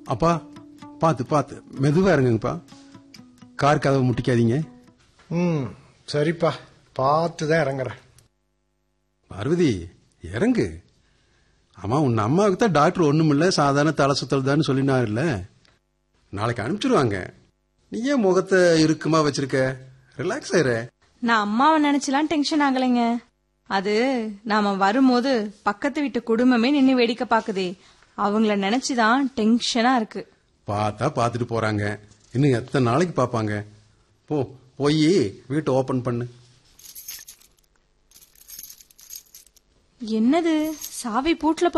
அப்பா பார்த்து பார்த்து மெதுவா இறங்குங்கப்பா கார் கதவை முட்டிக்காதீங்க ம் சரிப்பா பார்த்து தான் இறங்குறேன் பார்வதி இறங்கு ஆமா உன் அம்மாவுக்கு தான் டாக்டர் ஒண்ணுமில்ல சாதாரண தலை சுத்தல் தான் சொல்லினாருல்ல நாளைக்கு அனுப்பிச்சிருவாங்க நீ ஏன் முகத்தை இறுக்கமா வச்சிருக்க ரிலாக்ஸ் ஆயிர நான் அம்மாவை நினைச்சலாம் டென்ஷன் ஆகலைங்க அது நாம வரும்போது பக்கத்து வீட்டு குடும்பமே நின்னு வேடிக்கை பாக்குதே அவங்கள நினைச்சுதான் டென்ஷனா இருக்கு பார்த்தா பார்த்துட்டு போறாங்க இன்னும் எத்தனை நாளைக்கு பார்ப்பாங்க போ போய் வீட்டை ஓபன் பண்ணு என்னது சாவி பூட்ல